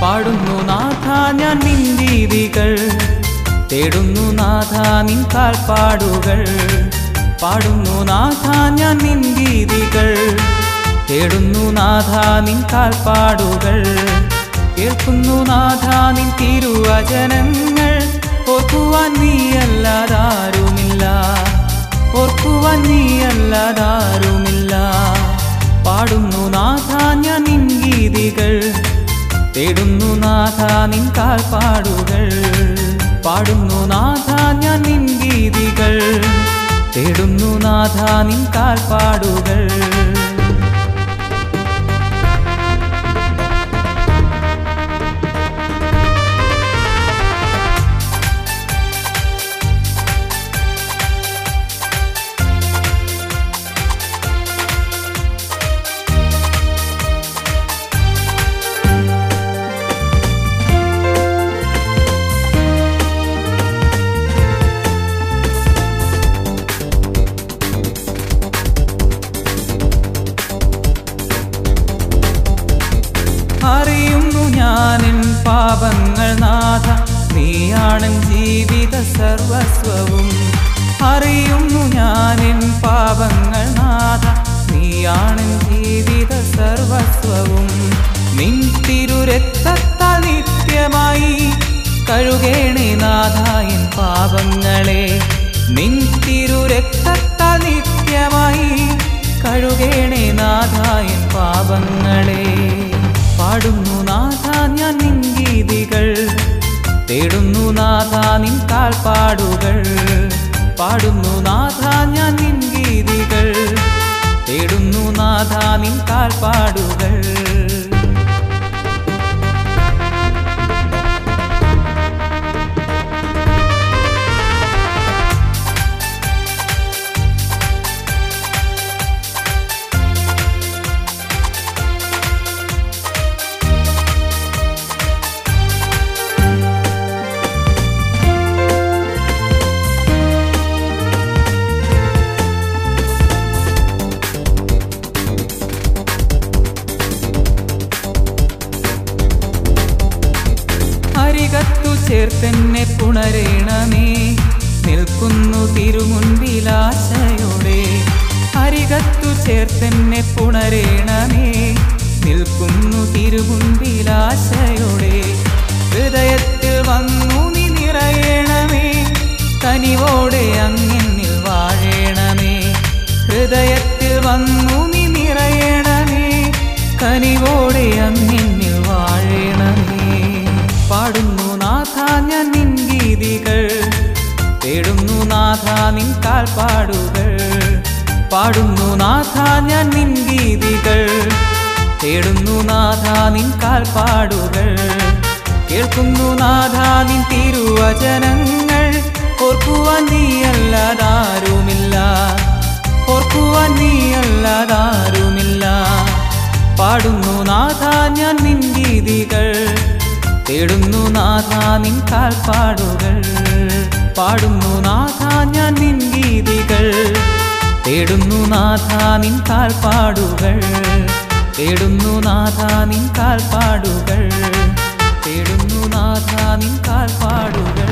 പാടുന്നു നാഥ ഞാൻ നിൻ രീതികൾ തേടുന്നു നാഥ നിൻ കാൽപ്പാടുകൾ പാടുന്നു നാഥ ഞാൻ നിൻ രീതികൾ തേടുന്നു നാഥ നിൻ കാൽപ്പാടുകൾ കേൾക്കുന്നു നാഥ നിൻ തിരുവചനങ്ങൾ ഓർക്കുവാൻ നീയല്ലാതാരുമില്ല ഓർക്കുവാൻ നീയല്ലാതാരുമില്ല പാടുന്നു നാഥ ഞാൻ നിൻ ഗീതികൾ തേടുന്നു നാഥ നിൻ കാൽപ്പാടുകൾ പാടുന്നു നാഥ ഞാൻ നിൻ ഗീതികൾ തേടുന്നു നാഥ നിൻ കാൽപ്പാടുകൾ അറിയുന്നു ഞാനിൻ പാപങ്ങൾ നാഥ നീയാണൻ ജീവിത സർവസ്വവും അറിയുന്നു ഞാനിൻ പാപങ്ങൾ നാഥ നീയാണൻ ജീവിത സർവസ്വവും നിൻ തിരുരക്തത്താൽ നിത്യമായി കഴുകേണേ നാഥായൻ പാപങ്ങളെ നിൻ തിരുരക്തത്താൽ നിത്യമായി കഴുകേണേ നാഥായൻ പാപങ്ങളെ പാടുന്നു നാഥ ഞാൻ നിൻ ഗീതികൾ തേടുന്നു നാഥ നിൻ കാൽപ്പാടുകൾ പാടുന്നു നാഥ ഞാൻ നിൻ ഗീതികൾ തേടുന്നു നാഥ നിൻ കാൽപ്പാടുകൾ അരികത്തു ചേർത്തെന്നെ പുണരേണമേ നിൽക്കുന്നു തിരുമുൻപിലാശയോടെ അരികത്തു ചേർത്തെന്നെ പുണരേണമേ നിൽക്കുന്നു തിരുമുൻപിലാശയോടെ ഹൃദയത്തിൽ വന്നു നീ നിറയണമേ കനിവോടെ അങ്ങിന്നിൽ വാഴേണമേ ഹൃദയത്തിൽ വന്നു നീ നിറയണമേ കനിവോടെ അങ്ങിന്നിൽ വാഴേണമേ പാടുന്നു നാഥ ഞാൻ നിൻ ഗീതികൾ തേടുന്നു നാഥ നിൻ കാൽപ്പാടുകൾ പാടുന്നു നാഥ ഞാൻ നിൻ ഗീതികൾ തേടുന്നു നാഥ നിൻ കാൽപ്പാടുകൾ കേൾക്കുന്നു നാഥ നിൻ തിരുവചനങ്ങൾ ഓർക്കുവാൻ നീയല്ലാതാരുമില്ല ഓർക്കുവാൻ നീയല്ലാതാരുമില്ല പാടുന്നു നാഥ ഞാൻ നിൻ ഗീതികൾ തേടുന്നു നാഥ നിൻ കാൽപ്പാടുകൾ പാടുന്നു നാഥ ഞാൻ നിൻ ഗീതികൾ തേടുന്നു നാഥ നിൻ കാൽപ്പാടുകൾ തേടുന്നു നാഥ നിൻ കാൽപ്പാടുകൾ തേടുന്നു നാഥ നിൻ കാൽപ്പാടുകൾ